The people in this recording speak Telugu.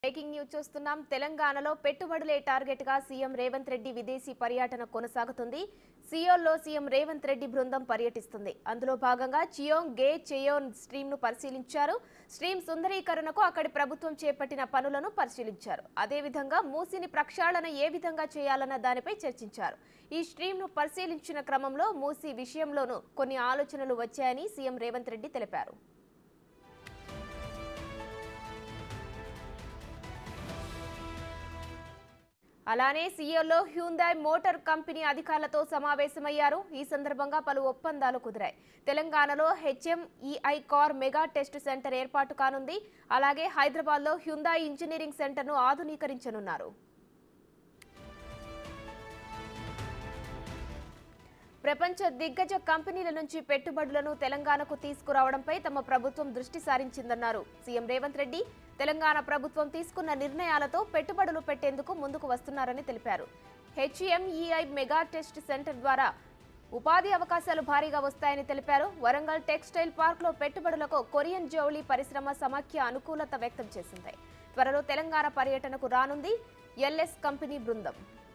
బ్రేకింగ్ న్యూస్ చూస్తున్నాం తెలంగాణలో పెట్టుబడులే టార్గెట్ గా సీఎం రేవంత్ రెడ్డి విదేశీ పర్యటన కొనసాగుతుంది సియోల్లో సీఎం రేవంత్ రెడ్డి బృందం పర్యటిస్తుంది అందులో భాగంగా చియోంగ్ గే చెయోన్ స్ట్రీమ్ ను పరిశీలించారు స్ట్రీమ్ సుందరీకరణకు అక్కడి ప్రభుత్వం చేపట్టిన పనులను పరిశీలించారు అదేవిధంగా మూసిని ప్రక్షాళన ఏ విధంగా చేయాలన్న దానిపై చర్చించారు ఈ స్ట్రీమ్ ను పరిశీలించిన క్రమంలో మూసి విషయంలోనూ కొన్ని ఆలోచనలు వచ్చాయని సీఎం రేవంత్ రెడ్డి తెలిపారు అలానే సీఈఓలో హ్యూందాయ్ మోటార్ కంపెనీ అధికారులతో సమావేశమయ్యారు ఈ సందర్భంగా పలు ఒప్పందాలు కుదిరాయి తెలంగాణలో HMEI car mega test centre ఏర్పాటు కానుంది అలాగే హైదరాబాద్లో హ్యుందాయ్ ఇంజనీరింగ్ సెంటర్ను ఆధునీకరించనున్నారు ప్రపంచ దిగ్గజ కంపెనీల నుంచి పెట్టుబడులను తెలంగాణకు తీసుకురావడంపై తమ ప్రభుత్వం దృష్టి సారించిందన్నారు సీఎం రేవంత్ రెడ్డి తెలంగాణ ప్రభుత్వం తీసుకున్న నిర్ణయాలతో పెట్టుబడులు పెట్టేందుకు ముందుకు వస్తున్నారని తెలిపారు హెచ్ఎంఈఐ మెగా టెస్ట్ సెంటర్ ద్వారా ఉపాధి అవకాశాలు భారీగా వస్తాయని తెలిపారు వరంగల్ టెక్స్టైల్ పార్క్ లో పెట్టుబడులకు కొరియన్ జౌళి పరిశ్రమ సమాఖ్య అనుకూలత వ్యక్తం చేసింది త్వరలో తెలంగాణ పర్యటనకు రానుంది ఎల్ఎస్ కంపెనీ బృందం